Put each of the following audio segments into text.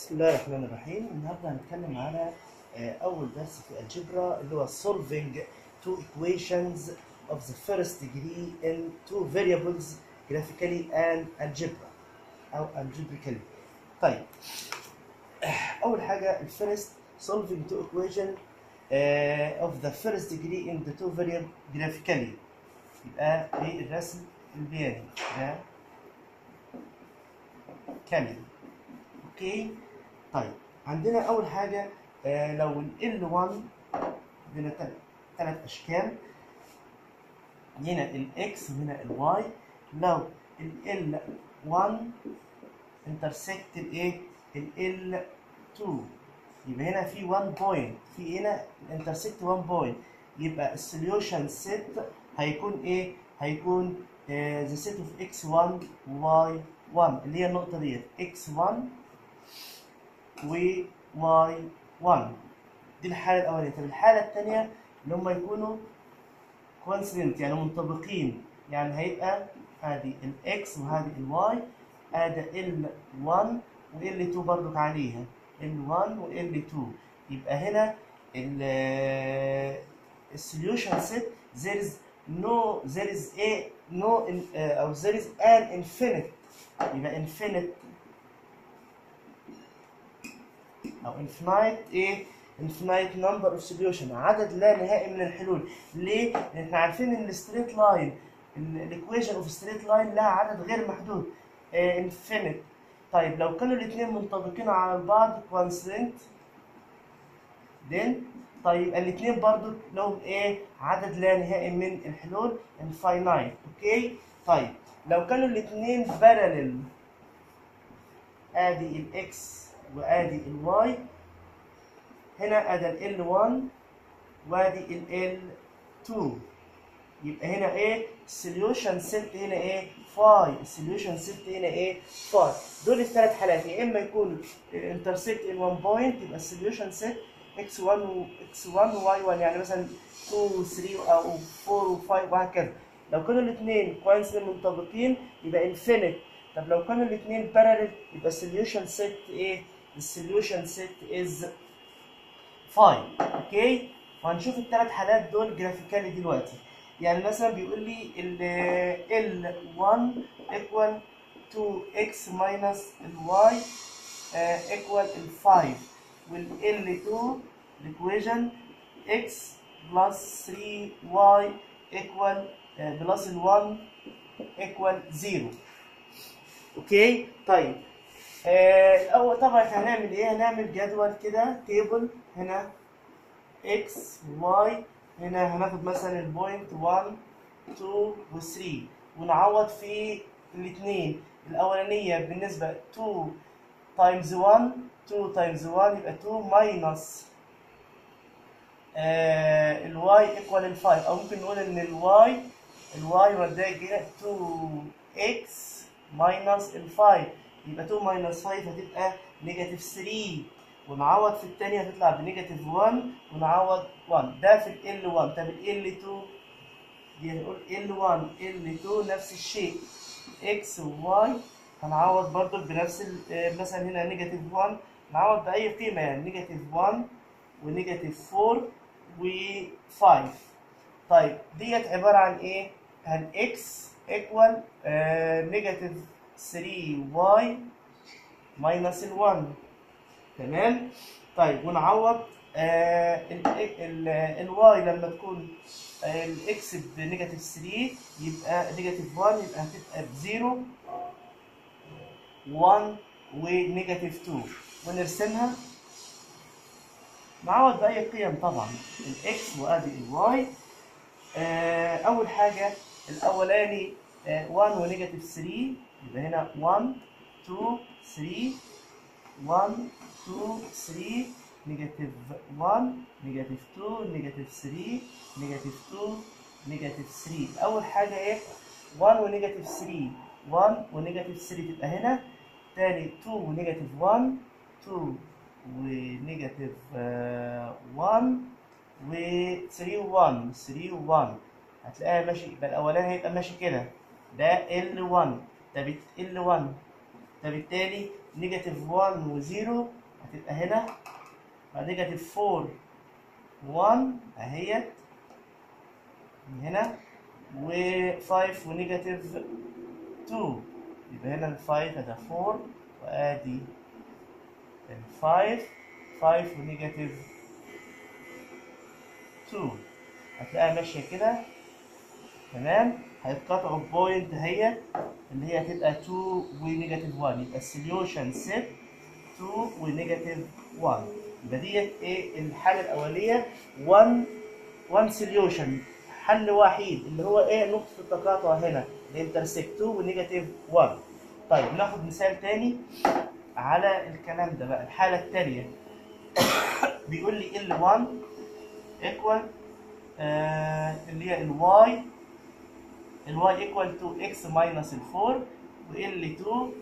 بسم الله الرحمن الرحيم النهارده هنتكلم على آه، اول درس في الجبرا اللي هو solving two equations of the first degree in two variables graphically and algebra او algebraically طيب آه، اول حاجه الفيرست solving two equation uh, of the first degree in the two variable graphically يبقى ايه الرسم البياني ده كامل اوكي طيب عندنا اول حاجه آه لو ال L1 عندنا ثلاث اشكال هنا الاكس وهنا الواي لو ال L1 انترسكت الايه ال L2 يبقى هنا في 1 بوينت في هنا انترسكت 1 بوينت يبقى السوليوشن سيت هيكون ايه هيكون ذا سيت اوف اكس 1 واي 1 اللي هي النقطه ديت اكس 1 و y 1 دي الحالة الأولانية طب الحالة الثانية اللي هم يكونوا coincident يعني منطبقين يعني هيبقى ادي الاكس وهذه الواي ادي ال 1 وال 2 برضك عليها ال 1 وال 2 يبقى هنا ال السوليوشن سيت there is no there is a no in- آه، او there is an infinite يبقى infinite او infinite ايه infinite number of solution عدد لا نهائي من الحلول ليه؟ لان احنا عارفين ان الستريت لاين الايكويشن اوف ستريت لاين لها عدد غير محدود آه infinite طيب لو كانوا الاثنين منطبقين على بعض coincident then طيب الاثنين برضو لهم ايه عدد لا نهائي من الحلول infinite اوكي طيب لو كانوا الاثنين parallel ادي الاكس وادي الواي هنا ادي ال 1 وادي ال 2 يبقى هنا ايه السوليوشن سيت هنا ايه فاي السوليوشن سيت هنا ايه فاي دول الثلاث حالات يا اما يكونوا انترسكت ان 1 بوينت يبقى السوليوشن سيت اكس 1 و اكس 1 وواي 1 يعني مثلا 2 و 3 او 4 و5 وهكذا لو كانوا الاثنين كوينسلين منطبقين يبقى انفينيت طب لو كانوا الاثنين بارالل يبقى السوليوشن سيت ايه السوليوشن سيت از 5 اوكي وهنشوف الثلاث حالات دول جرافيكالي دلوقتي يعني مثلا بيقول لي ال L1 equal 2x minus ال y uh, equal ال 5 وال L2 equation x plus 3y equal uh, plus ال 1 equal 0 اوكي طيب آه أول طبعا إحنا هنعمل ايه هنعمل جدول كده تيبل هنا x y هنا هناخد مثلا البوينت 1 2 و 3 ونعوض في الاثنين الاولانيه بالنسبه 2 تايمز 1 2 تايمز 1 يبقى 2 ماينس آه الواي ايكوال ال 5 او ممكن نقول ان الواي الواي مبدئيا كده 2 اكس ماينس ال 5 يبقى 2 ماينس 5 هتبقى نيجاتيف 3 ونعوض في الثانية هتطلع بنيجاتيف 1 ونعوض 1 ده في ال 1 طب ال 2 دي هنقول ال 1 ال 2 نفس الشيء اكس وواي هنعوض برضو بنفس ال- آه، مثلا هنا نيجاتيف 1 نعوض بأي قيمة يعني نيجاتيف 1 ونيجاتيف 4 و 5 طيب ديت عبارة عن ايه؟ عن اكس ايكوال نيجاتيف 3 واي ماينس ال 1 تمام طيب ونعوض آه الواي لما تكون آه الاكس بنيجاتيف 3 يبقى نيجاتيف 1 يبقى هتبقى بزيرو 1 ونيجاتيف 2 ونرسمها نعوض بأي قيم طبعا الاكس وادي الواي آه أول حاجة الأولاني آه 1 ونيجاتيف 3 يبقى هنا 1 2 3 1 2 3 نيجاتيف 1 نيجاتيف 2 نيجاتيف 3 نيجاتيف 2 نيجاتيف 3 اول حاجه ايه 1 ونيجاتيف 3 1 ونيجاتيف 3 تبقى هنا تاني 2 ونيجاتيف 1 2 ونيجاتيف آه، 1 و 3 1 3 1 هتلاقيها ماشي يبقى الاولاني هيبقى ماشي كده ده ال 1 ده بت ال 1 فبالتالي نيجاتيف 1 و0 هتبقى هنا بعد نيجاتيف 4 1 اهيت من هنا و5 ونيجاتيف 2 يبقى هنا ال5 ده 4 وادي ال5 5 ونيجاتيف 2 هتلاقيها ماشيه كده تمام هيتقطعوا بوينت اهي اللي هي هتبقى 2 ونيجاتيف 1 يبقى السوليوشن سيت 2 ونيجاتيف 1 يبقى ديت ايه الحاله الاوليه 1 1 سوليوشن حل وحيد اللي هو ايه نقطه التقاطع هنا الانترسكت 2 ونيجاتيف 1 طيب ناخد مثال تاني على الكلام ده بقى الحاله الثانيه بيقول لي L1 equal آه اللي هي الواي الواي ايكوال تو اكس ماينس الفور وال 2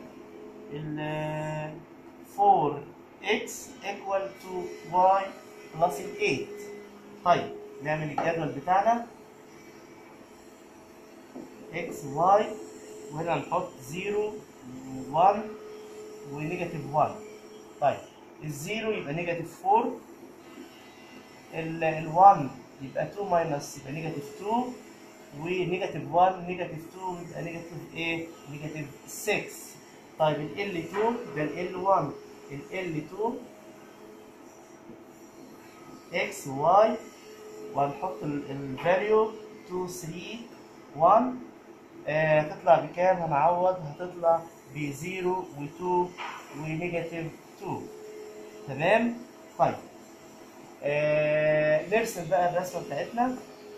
ال 4 اكس ايكوال تو واي بلس ال 8 طيب نعمل الجدول بتاعنا اكس واي وهنا نحط 0 و1 ونيجاتيف 1 طيب الزيرو يبقى نيجاتيف 4 ال 1 يبقى 2 ماينس يبقى نيجاتيف 2 ونيجاتيف 1 نيجاتيف 2 يبقى نيجاتيف ايه؟ نيجاتيف 6 طيب ال L2 ده ال L1 ال L2 x y وهنحط الفاليو 2 3 1 آه هتطلع بكام؟ هنعوض هتطلع ب 0 و2 ونيجاتيف 2 تمام؟ طيب آه نرسم بقى الرسمه بتاعتنا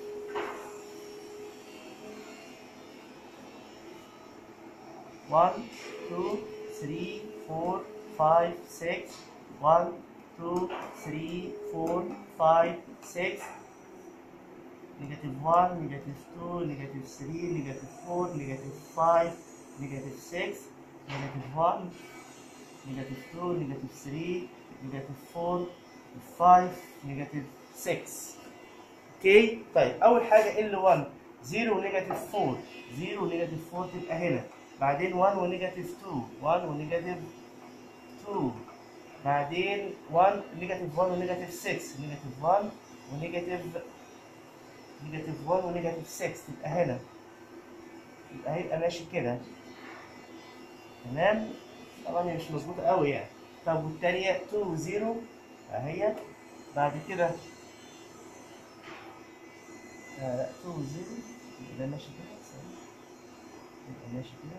One, two, three, four, five, six. One, two, three, four, five, six. Negative one, negative two, negative three, negative four, negative five, negative six, negative one, negative two, negative three, negative four, five, negative six. اوكي طيب اول حاجه L1 0 ونيجاتيف 4 0 ونيجاتيف 4 تبقى هنا بعدين 1 ونيجاتيف 2 1 ونيجاتيف 2 بعدين 1 نيجاتيف 1 ونيجاتيف 6 نيجاتيف 1 ونيجاتيف نيجاتيف 1 ونيجاتيف 6 تبقى هنا يبقى هيبقى ماشي كده تمام طبعا هي مش مظبوطه قوي يعني طب والتانية 2 و 0 اهي بعد كده آه لا 2 و 0 يبقى ده ماشي كده يبقى ماشي كده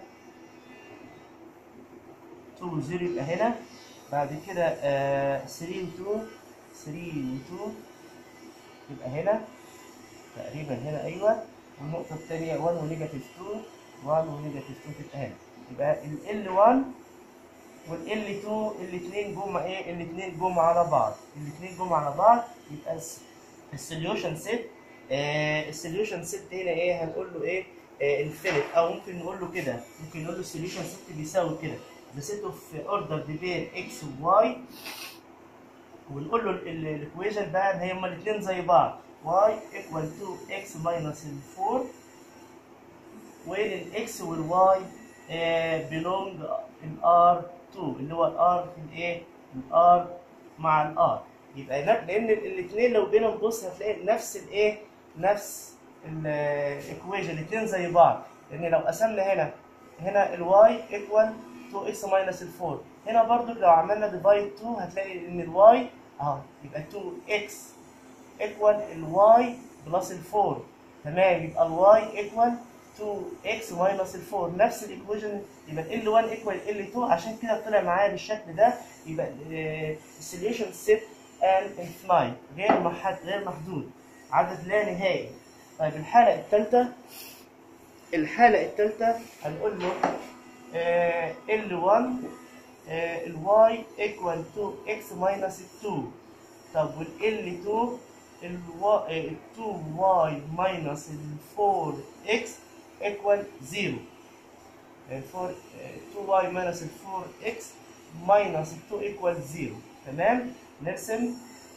2 و 0 يبقى هنا بعد كده آه 3 و 2 3 و 2 يبقى هنا تقريبا هنا ايوه والنقطة الثانية 1 ونيجاتيف 2 1 ونيجاتيف 2 تبقى هنا يبقى ال L1 وال L2 الاثنين جم ايه؟ الاثنين جم على بعض الاثنين جم على بعض يبقى السوليوشن سيت آه السوليوشن سيت هنا ايه؟ هنقول له ايه؟ انفينيت او ممكن نقول له كده ممكن نقول له السوليوشن سيت بيساوي كده the set of ordered pair x و y ونقول له الايكويشن بقى ان هما الاثنين زي بعض y equal to x minus 4 وين الاكس والواي belong in R2 اللي هو الار في الايه؟ الار مع الار يبقى لان الاثنين لو جينا نبص هتلاقي نفس الايه؟ نفس الايكويشن الاثنين زي بعض لان لو قسمنا هنا هنا الواي ايكوال 2 اكس ماينس 4 هنا برضو لو عملنا ديفايد 2 هتلاقي ان الواي اهو يبقى 2 اكس ايكوال الواي بلس 4 تمام يبقى الواي ايكوال 2 اكس ماينس 4 نفس الايكويشن يبقى ال 1 ايكوال ال 2 عشان كده طلع معايا بالشكل ده يبقى السوليوشن سيت ان انفلاين غير محد غير محدود عدد لا نهائي طيب الحالة الثالثة الحالة الثالثة هنقول له آه L1 آه الواي equal to x minus 2 طب وال L2 ال 2y minus ال 4x equal 0 ال 4 2y minus ال 4x minus ال 2 equal 0 تمام نرسم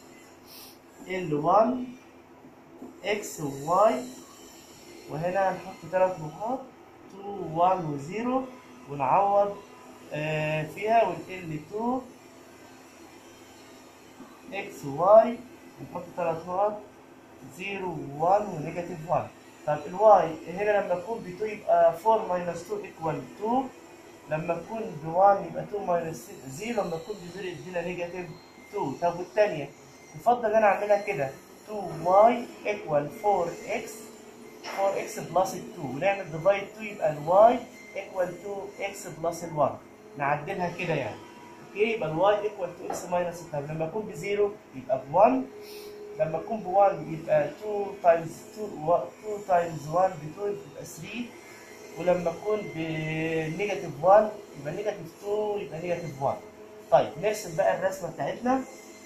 L1 x و y وهنا هنحط ثلاث نقاط 2 1 و 0 ونعوض آه فيها وال 2 اكس واي نحط ثلاث نقط 0 1 ونيجاتيف 1 طب الواي هنا لما تكون ب 2 يبقى 4 ماينس 2 ايكوال 2 لما تكون ب 1 يبقى 2 ماينس 0 لما تكون ب 0 يدينا نيجاتيف 2 طب والثانيه يفضل ان انا اعملها كده 2y ايكوال 4x 4x بلس 2 ونعمل ديفايد 2 يبقى الواي ايكوال 2x بلس 1 نعدلها كده يعني اوكي يبقى الواي ايكوال 2x ماينس طب لما يكون بزيرو يبقى ب 1 لما يكون ب 1 يبقى 2 تايمز 2 2 تايمز 1 ب 2 يبقى 3 ولما يكون بنيجاتيف 1 يبقى نيجاتيف 2 يبقى نيجاتيف 1 طيب نرسم بقى الرسمه بتاعتنا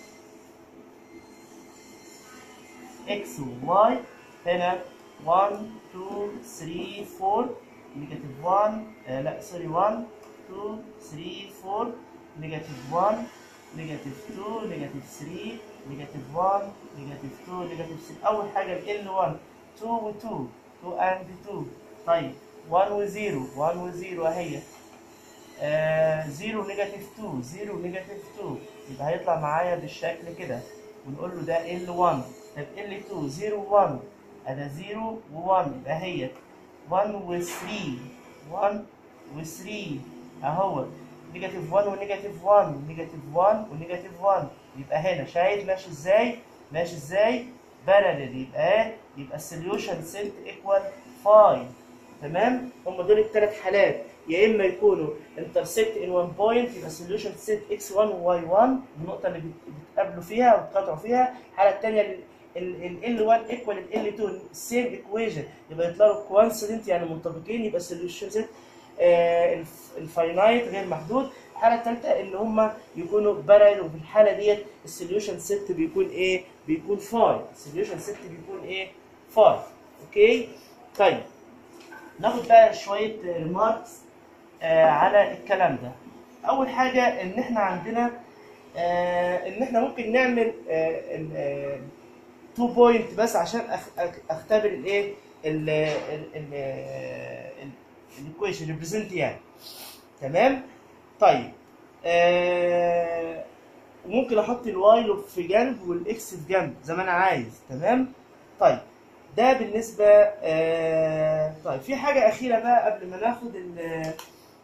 x و y هنا 1 2 3 4 نيجاتيف 1 آه لا سوري 1 2 3 4 نيجاتيف 1 نيجاتيف 2 نيجاتيف 3 نيجاتيف 1 نيجاتيف 2 نيجاتيف 3 اول حاجه ال 1 2 و 2 2 اند 2 طيب 1 و 0 1 و 0 اهي 0 نيجاتيف 2 0 نيجاتيف 2 يبقى هيطلع معايا بالشكل كده ونقول له ده ال 1 طب ال 2 0 1 ادا 0 و 1 يبقى هي 1 و 3 1 و 3 اهو نيجاتيف 1 ونيجاتيف 1 نيجاتيف 1 ونيجاتيف 1 يبقى هنا شايف ماشي ازاي؟ ماشي ازاي؟ بارلل يبقى ايه؟ يبقى السوليوشن سيت ايكوال 5 تمام؟ هم دول الثلاث حالات يا اما يكونوا انترسكت ان 1 بوينت يبقى السوليوشن سيت اكس 1 وواي 1 النقطه اللي بتقابلوا فيها وبتقاطعوا فيها الحاله الثانيه ال 1 ايكوال ال 2 سيم ايكويشن يبقى يطلعوا كوانسيدنت يعني منطبقين يبقى السوليوشن سيت آه الفاينايت غير محدود الحاله الثالثه ان هم يكونوا بارل وفي الحاله ديت السوليوشن سيت بيكون ايه بيكون 5 السوليوشن سيت بيكون ايه 5 اوكي طيب ناخد بقى شويه ريماركس آه على الكلام ده اول حاجه ان احنا عندنا آه ان احنا ممكن نعمل آه 2 بوينت بس عشان اختبر الايه الايكويشن ريبريزنت يعني تمام طيب آه وممكن احط الواي لوب في جنب والاكس في جنب زي ما انا عايز تمام طيب ده بالنسبه آه طيب في حاجه اخيره بقى قبل ما ناخد ال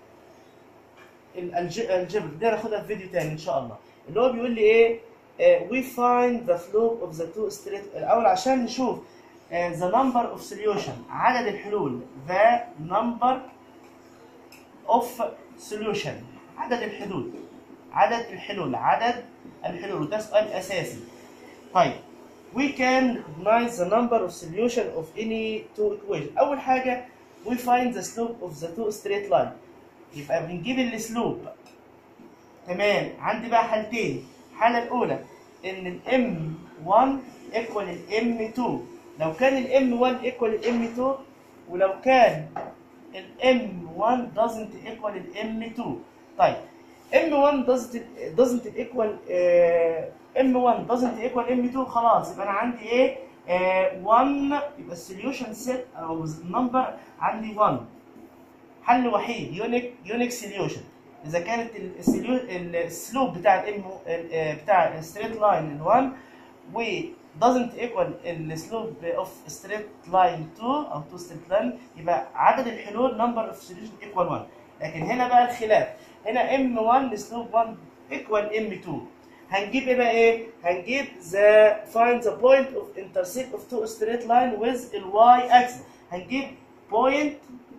الجبر ده ناخدها في فيديو تاني ان شاء الله اللي هو بيقول لي ايه uh, we find the slope of the two straight الاول عشان نشوف uh, the number of solution عدد الحلول the number of solution عدد الحلول عدد الحلول عدد الحلول وده سؤال اساسي طيب we can recognize the number of solution of any two equation اول حاجه we find the slope of the two straight line يبقى بنجيب السلوب تمام عندي بقى حالتين الحالة الأولى إن ال M1 equal ال M2 لو كان ال M1 equal ال M2 ولو كان ال M1 doesn't equal ال M2 طيب M1 doesn't doesn't equal uh, M1 doesn't equal M2 خلاص يبقى أنا عندي إيه؟ uh, 1 يبقى السوليوشن سيت أو النمبر عندي 1 حل وحيد يونيك يونيك سوليوشن اذا كانت السلوب بتاع الام بتاع الستريت لاين ال1 و doesn't equal السلوب اوف ستريت لاين 2 او 2 ستريت لاين يبقى عدد الحلول نمبر اوف سوليوشن ايكوال 1 لكن هنا بقى الخلاف هنا ام1 سلوب 1 ايكوال ام2 هنجيب ايه بقى ايه؟ هنجيب the find the point of intersect of two straight line with ال y axis هنجيب point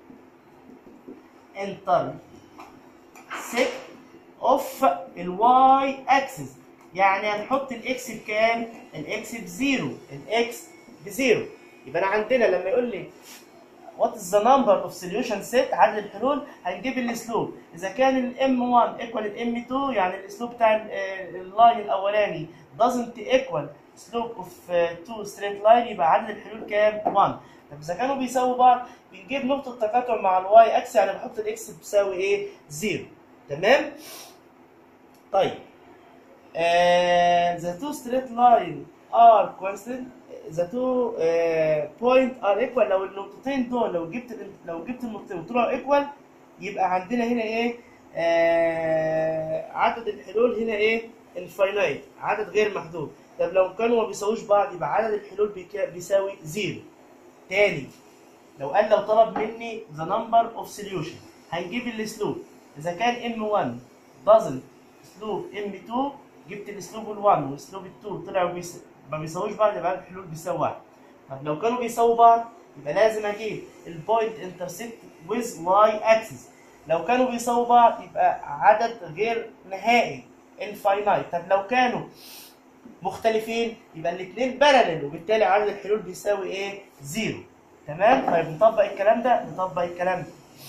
intersect of الواي اكسس يعني هنحط الاكس بكام؟ الاكس بزيرو الاكس بزيرو يبقى انا عندنا لما يقول لي وات از ذا نمبر اوف سوليوشن سيت عدد الحلول هنجيب الاسلوب اذا كان الام 1 ايكوال الام 2 يعني الاسلوب بتاع اللاين الاولاني doesn't equal سلوب اوف 2 ستريت لاين يبقى عدد الحلول كام؟ 1 طب اذا كانوا بيساووا بعض بنجيب نقطة تقاطع مع الواي اكس يعني بحط الاكس بتساوي ايه؟ زيرو تمام؟ طيب uh, the two straight line are constant the two uh, point are equal لو النقطتين دول لو جبت لو جبت النقطتين وطلعوا equal يبقى عندنا هنا ايه؟ آه عدد الحلول هنا ايه انفاينايت عدد غير محدود طب لو كانوا ما بيساووش بعض يبقى عدد الحلول بيك- بيساوي زيرو تاني لو قال لو طلب مني the number of solution هنجيب الاسلوب اذا كان m1 doesn't اسلوب m2 جبت الاسلوب ال1 واسلوب ال2 طلعوا بيس... ما بيساووش بعض يبقى الحلول بيساوي واحد طب لو كانوا بيساووا بعض يبقى لازم اجيب البوينت انترسكت with y axis لو كانوا بيساووا بعض يبقى عدد غير نهائي infinite طب لو كانوا مختلفين يبقى الاثنين بارلل وبالتالي عدد الحلول بيساوي ايه؟ زيرو تمام؟ طيب نطبق الكلام ده نطبق الكلام ده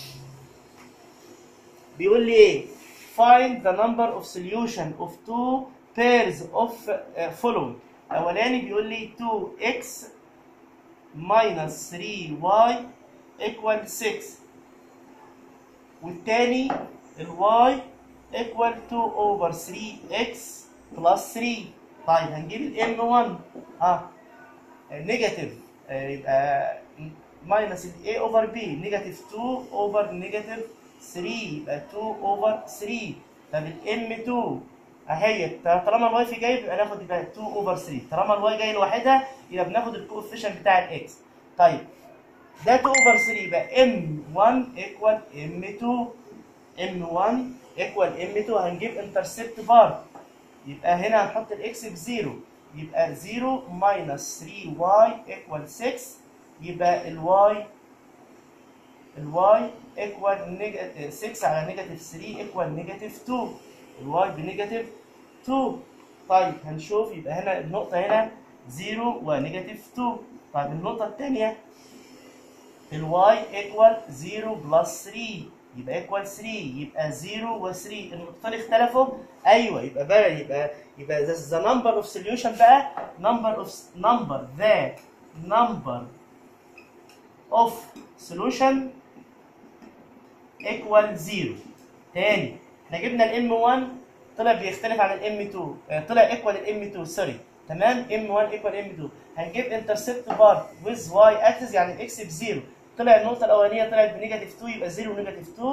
بيقول لي ايه؟ find the number of solution of two pairs of uh, following الاولاني بيقول لي 2x minus 3y equal 6 والتاني ال y equal 2 over 3x plus 3 طيب هنجيب ال m1 ها نيجاتيف يبقى minus ال a over b نيجاتيف 2 over نيجاتيف 3 يبقى 2 over 3 طب ال m2 اهي طالما الواي في جاي يبقى ناخد يبقى 2 over 3 طالما الواي جاي لوحدها يبقى بناخد الكوفيشنت بتاع الاكس طيب ده 2 over 3 يبقى m1 equal m2 m1 equal m2 هنجيب انترسبت بار يبقى هنا هنحط الاكس بزيرو يبقى 0 minus 3y equal 6 يبقى الواي الواي equal نيجاتيف 6 على نيجاتيف 3 equal نيجاتيف 2 الواي بنيجاتيف 2 طيب هنشوف يبقى هنا النقطة هنا 0 ونيجاتيف 2 طيب النقطة الثانية الواي equal 0 بلس 3 يبقى equal 3 يبقى 0 و 3 النقطتين اختلفوا ايوه يبقى بقى يبقى يبقى ده the number of solution بقى number of number the number of solution equal 0 تاني احنا جبنا الام 1 طلع بيختلف عن الام 2 آه، طلع ايكوال الام 2 سوري تمام ام 1 ايكوال ام 2 هنجيب انترسبت بار ويز واي اكسس يعني الاكس بزيرو طلع النقطه الاولانيه طلعت بنيجاتيف 2 يبقى 0 ونيجاتيف 2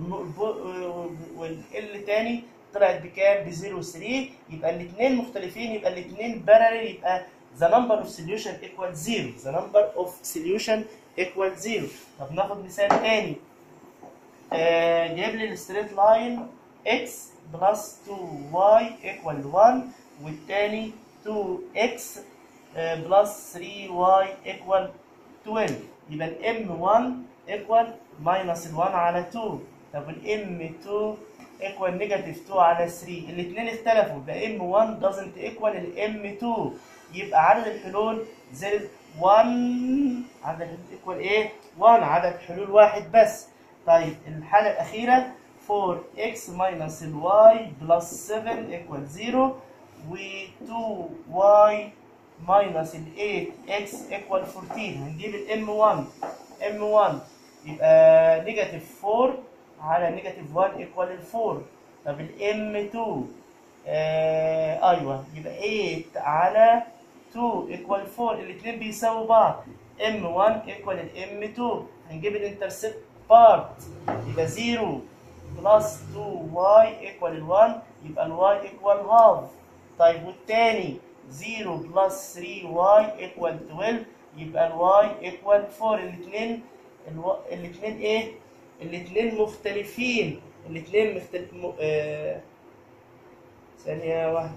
والال تاني طلعت بكام؟ ب 0 و 3 يبقى الاثنين مختلفين يبقى الاثنين بارل يبقى the number of solution equal 0 the number of solution equal 0 طب ناخد مثال تاني آه، جايب لي الستريت لاين x بلس 2y equal 1 والتاني 2x آه، بلس 3y equal 12 يبقى ال m1 equal minus ال 1 على 2 طب ال m2 equal negative 2 على 3 الاثنين اختلفوا يبقى m1 doesn't equal ال m2 يبقى عدد الحلول زي 1 عدد الحلول equal ايه؟ 1 عدد حلول واحد بس طيب الحالة الأخيرة 4x minus ال y plus 7 equal 0 و 2y minus ال 8x equal 14 هنجيب ال m1 m1 يبقى نيجاتيف 4 على نيجاتيف 1 equal ال 4 طب ال m2 آه ايوه يبقى 8 على 2 equal 4 الاثنين بيساووا بعض m1 equal ال m2 هنجيب الانترسبت بارت يبقى 0 بلس 2y equal ال 1 يبقى ال y equal half طيب والتاني 0 بلس 3y equal 12 يبقى ال y equal 4 الاثنين الاثنين ايه؟ الاثنين مختلفين الاثنين مختلف م... آه... ثانية واحدة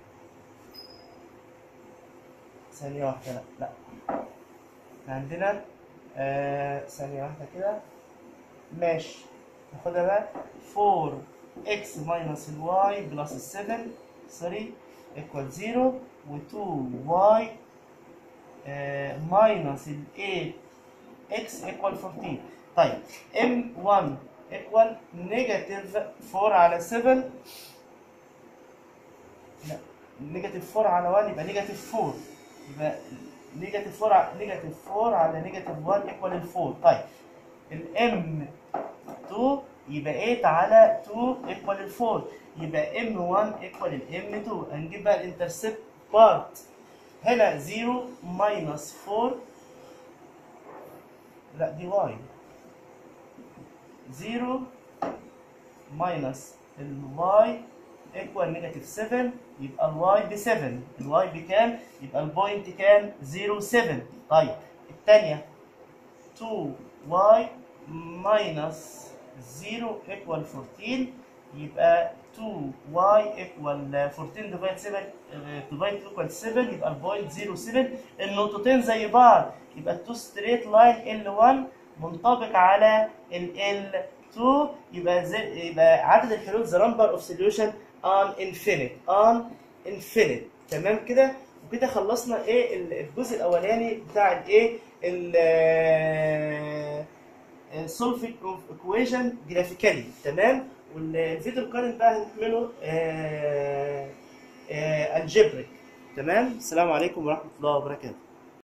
ثانية واحدة لا لا احنا عندنا آه... ثانية واحدة كده ماشي ناخدها بقى 4x minus ال y plus ال 7 سوري equal 0 و 2y آه... minus ال 8x equal 14 طيب m1 equal negative 4 على 7 لا نيجاتيف 4 على 1 يبقى نيجاتيف 4 يبقى نيجاتيف 4 على نيجاتيف 4 على نيجاتيف 1 ايكوال 4 طيب الام 2 يبقى 8 على 2 ايكوال 4 يبقى ام 1 ايكوال الام 2 هنجيب بقى الانترسبت بارت هنا 0 ماينس 4 لا دي واي 0 ماينس الواي ايكوال نيجاتيف 7 يبقى الواي ب 7 الواي بكام؟ يبقى البوينت كام؟ 0 7 طيب الثانية 2y minus 0 equal 14 يبقى 2y equal 14 divide 7 divide equal 7 يبقى البوينت 0 7 النقطتين زي بعض يبقى التو ستريت لاين L1 منطبق على ال L2 يبقى زي يبقى عدد الحلول the number of solution on infinite on infinite تمام كده وكده خلصنا ايه الجزء الاولاني بتاع الايه السولفيك اوف ايكويشن جرافيكالي تمام والفيديو القادم بقى هنعمله الجبريك تمام السلام عليكم ورحمه الله وبركاته